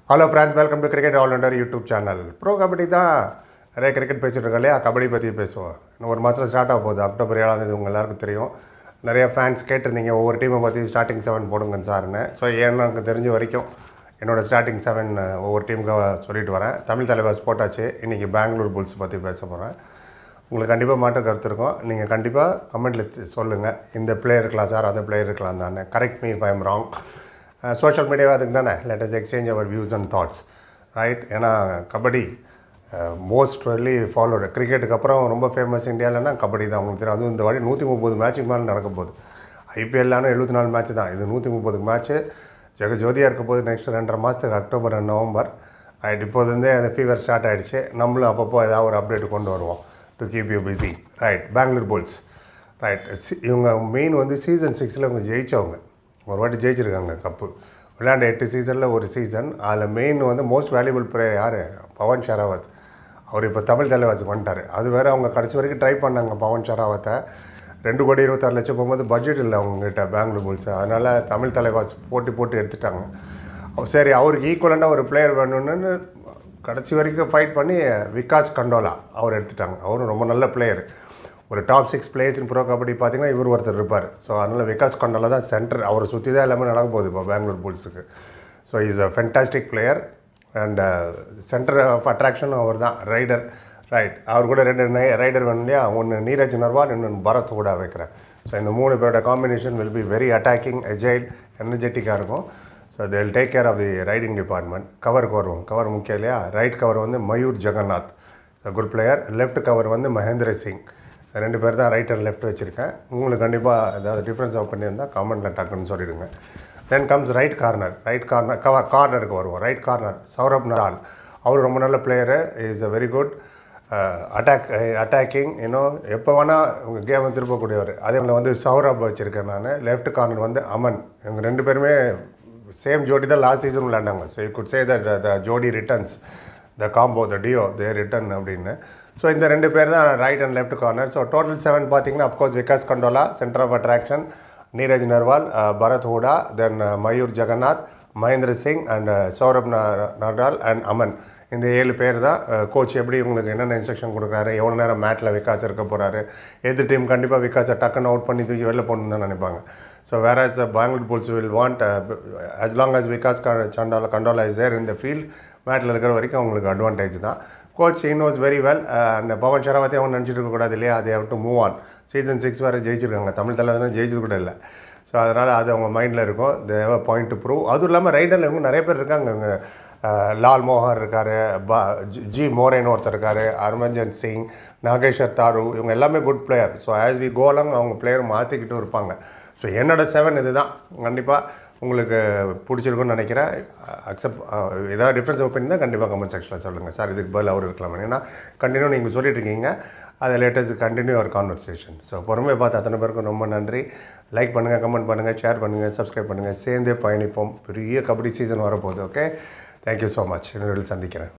hello friends welcome to cricket allrounder YouTube channel pro kabaddi தான் நிறைய cricket பேசிட்டு இருக்கோம் இல்லையா கபடி பற்றி பேசுவோம் இன்னும் ஒரு மாதத்தில் ஸ்டார்ட் ஆக போகுது அக்டோபர் ஏழாம் தேதி உங்கள் எல்லாருக்கும் தெரியும் நிறைய ஃபேன்ஸ் கேட்டிருந்தீங்க ஒவ்வொரு டீமை பற்றி ஸ்டார்டிங் செவன் போடுங்க சார்னு ஸோ எனக்கு தெரிஞ்ச வரைக்கும் என்னோட ஸ்டார்டிங் செவன் ஒவ்வொரு டீமுக்கு சொல்லிட்டு வரேன் தமிழ் தலைவர் போட்டாச்சு இன்றைக்கி பெங்களூர் புல்ஸ் பற்றி பேச போகிறேன் உங்களுக்கு கண்டிப்பாக மாற்று கருத்து இருக்கும் நீங்கள் கண்டிப்பாக கமெண்ட்டில் சொல்லுங்கள் இந்த பிளேயர் இருக்கலாம் சார் அந்த பிளேயர் இருக்கலாம் தானே correct me I am wrong social மீடியாவே அதுக்கு தானே let's exchange our views and thoughts right ஏன்னா கபடி மோஸ்ட் வெல்லி ஃபாலோடு கிரிக்கெட்டுக்கு அப்புறம் ரொம்ப ஃபேமஸ் இந்தியாவிலனா கபடி தான் உங்களுக்கு தெரியும் அதுவும் இந்த வாட்டி நூற்றி முப்பது மேட்ச்சுக்கு மேலே நடக்க போகுது ஐபிஎல்லான எழுபத்தி நாலு மேட்ச் தான் இது நூற்றி முப்பது மேட்ச்சு ஜெகஜோதியாக இருக்க போது நெக்ஸ்ட் ரெண்டரை மாதத்துக்கு அக்டோபர் and நவம்பர் ரைட் இப்போதுலேருந்தே அந்த ஃபீவர் ஸ்டார்ட் ஆகிடுச்சு நம்மளும் அப்பப்போ ஏதாவது ஒரு அப்டேட் கொண்டு வருவோம் to keep you busy right Bengaluru Bulls right இவங்க மெயின் வந்து சீசன் சிக்ஸில் இவங்க ஜெயித்தவங்க ஒரு வாட்டி ஜெயிச்சிருக்காங்க கப்பு விளையாண்ட எட்டு சீசனில் ஒரு சீசன் அதில் மெயின் வந்து மோஸ்ட் வேல்யூபிள் பிளேயர் யார் பவன் ஷராவத் அவர் இப்போ தமிழ் தலைவாசி வந்துட்டார் அது வேறு அவங்க கடைசி வரைக்கும் ட்ரை பண்ணாங்க பவன் ஷராவத்தை ரெண்டு கோடி இருபத்தாறு லட்சம் போகும்போது பட்ஜெட் இல்லை அவங்ககிட்ட பெங்களூர் புல்ஸ் அதனால் தமிழ் தலைவாசி போட்டி போட்டு எடுத்துட்டாங்க அப்ப சரி அவருக்கு ஈக்குவலண்டாக ஒரு பிளேயர் வேணும்னு கடைசி வரைக்கும் ஃபைட் பண்ணி விகாஸ் கண்டோலா அவர் எடுத்துட்டாங்க அவரும் ரொம்ப நல்ல பிளேயர் ஒரு top six players pro kabaddi பார்த்தீங்கன்னா இவர் ஒருத்தர் இருப்பார் ஸோ அதனால் விகாஸ் கண்டோலா தான் சென்டர் அவரை சுற்றி தான் எல்லாமே நடக்க போகுது இப்போ பெங்களூர் புல்ஸுக்கு so is a fantastic player and centre of attraction அவர் தான் ரைடர் ரைட் அவர் கூட ரெண்டு ரைடர் வேணும் இல்லையா ஒன்று நீரஜ் நர்வால் இன்னொன்று பரத் கூட வைக்கிறேன் ஸோ இந்த மூணு பேரோட combination will be very attacking agile எனர்ஜெட்டிக்காக இருக்கும் so they will take care of the raiding department கவருக்கு வருவோம் கவர் முக்கியம் இல்லையா ரைட் கவர் வந்து Mayur Jagannath good player left cover வந்து மகேந்திர சிங் ரெண்டு பேர் தான் ரைட் அண்ட் லெஃப்ட் வச்சுருக்கேன் உங்களுக்கு கண்டிப்பாக ஏதாவது டிஃப்ரென்ஸ் ஆஃப் பண்ணியிருந்தால் கமெண்ட்டில் டக்குன்னு சொல்லிடுங்க then comes right corner right corner cover கார்னருக்கு வருவோம் ரைட் கார்னர் சௌரப் நடால் அவர் ரொம்ப நல்ல player is a very good attack attacking இன்னும் எப்போ வேணால் உங்கள் கேமை திருப்பக்கூடியவர் அதே போல் வந்து சௌரப் வச்சுருக்கேன் நான் லெஃப்ட் கார்னர் வந்து அமன் இவங்க ரெண்டு பேருமே சேம் ஜோடி தான் லாஸ்ட் சீசன் விளையாண்டாங்க so you could say that the ஜோடி returns the combo the duo they return அப்படின்னு ஸோ இந்த ரெண்டு பேர் தான் right and left corner so total seven பார்த்தீங்கன்னா of course Vikas Kandola centre of attraction Neeraj Narwal Bharat Hooda then Mayur Jagannath Mahendra Singh and Saurabh Nadal and Aman இந்த ஏழு பேர் தான் கோச் எப்படி உங்களுக்கு என்னென்ன இன்ஸ்ட்ரக்ஷன் கொடுக்குறாரு எவ்வளோ நேரம் மேட்டில் விகாஸ் இருக்க போகிறாரு எதிர் டீம் கண்டிப்பாக விகாஸை டக்குன்னு அவுட் பண்ணி தூக்கி வெளில போகணுன்னு தான் நினைப்பாங்க so whereas Bengaluru Bulls will want as long as விகாஸ் சண்டாலா கண்டோலா இஸ் தேர் இந்த ஃபீல்ட் மேட்டில் இருக்கிற வரைக்கும் அவங்களுக்கு அட்வான்டேஜ் தான் coach in was very well அந்த பவன் ஷராவத்தை அவங்க நினச்சிட்டு இருக்கக்கூடாது இல்லையா அதை to move on season six வேறு ஜெயிச்சிருக்காங்க தமிழ் தலைவர் ஜெயிச்சது கூட இல்லை ஸோ அதனால் அது அவங்க மைண்டில் இருக்கும் தேவ பாயிண்ட் டு ப்ரூவ் அதுவும் இல்லாமல் ரைடரில் இவங்க நிறைய பேர் இருக்காங்க இவங்க அஹ், லால் மோகர் இருக்கார் பா ஜி- ஜி மோரேன்னு ஒருத்தர் இருக்கார் ஹர்மஞ்சன் சிங் நாகேஸ்வர் தாரு இவங்க எல்லாமே good player so as we go along அவங்க பிளேயர் மாற்றிக்கிட்டும் இருப்பாங்க ஸோ என்னோட செவன் இது தான் கண்டிப்பாக உங்களுக்கு பிடிச்சிருக்குன்னு நினைக்கிறேன் அக்செப்ட் ஏதாவது டிஃப்ரென்ஸ் ஒப்பீனியன் தான் கண்டிப்பாக கமெண்ட் செக்ஷனில் சொல்லுங்கள் சார் இதுக்கு பதில் அவர் இருக்கலாம் ஏன்னா கண்டினியூ நீங்கள் சொல்லிட்டு இருக்கீங்க அது லேட்டஸ்ட் கண்டினியூ ஒரு கான்வர்சேஷன் ஸோ பொறுமையை பார்த்து அத்தனை பேருக்கும் ரொம்ப நன்றி லைக் பண்ணுங்கள் கமெண்ட் பண்ணுங்கள் ஷேர் பண்ணுங்கள் சப்ஸ்கிரைப் பண்ணுங்கள் சேர்ந்தே பயணிப்போம் பெரிய கபடி சீசன் வரப்போகுது ஓகே தேங்க்யூ ஸோ மச் இன்னொரு சந்திக்கிறேன்